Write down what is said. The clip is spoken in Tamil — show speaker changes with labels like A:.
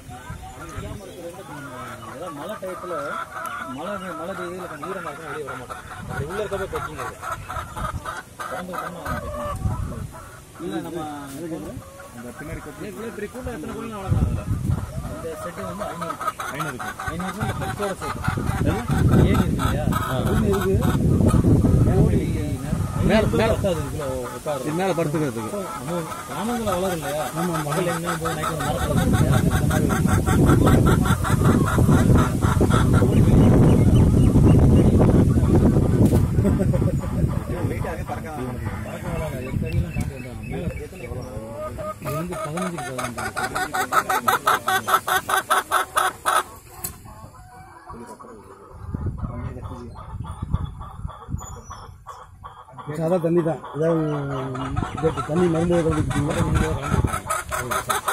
A: அதாவது மழை டயத்தில் மழை பெய்ய- மழை பெய்யுது கொஞ்சம் ஈரமாக இருக்கும் வெளியே வர மாட்டோம் அப்படி உள்ளே இருக்கப்போ தைக்கிங்க அது திறந்து விட்டோம்னா இல்லை நம்ம
B: அந்த பின்னாடி கொட்டி
A: இவ்வளோ பெரிய கூட்டம் எத்தனை கூட்டம் வளர்க்கலாம் அதில் இந்த செட்டு வந்து ஐநூறு
B: ஐநூறுக்கு
A: ஐநூறு இந்த பெருசோட சேர்த்து ஏன் இருக்கு இல்லையா இருக்கு கோழி மேல மேல உட்காது இதுல உட்காரு
B: இது மேலே படுத்துக்கிறதுக்கு
A: நம்ம கிராமங்களில் வளரும் இல்லையா நம்ம மகள் எங்க போய் நைட்டு மரத்தில் இருக்கும் இல்லையா அந்த மாதிரி பறக்க வராது எட்டு அடியெல்லாம் தாண்டி வந்தாங்க மேலே எத்தனை இது வந்து பதினஞ்சுக்கு பதினஞ்சு
C: சாதா தண்ணி தான் ஏதாவது தண்ணி மருந்து கலந்துக்கிட்டீங்களா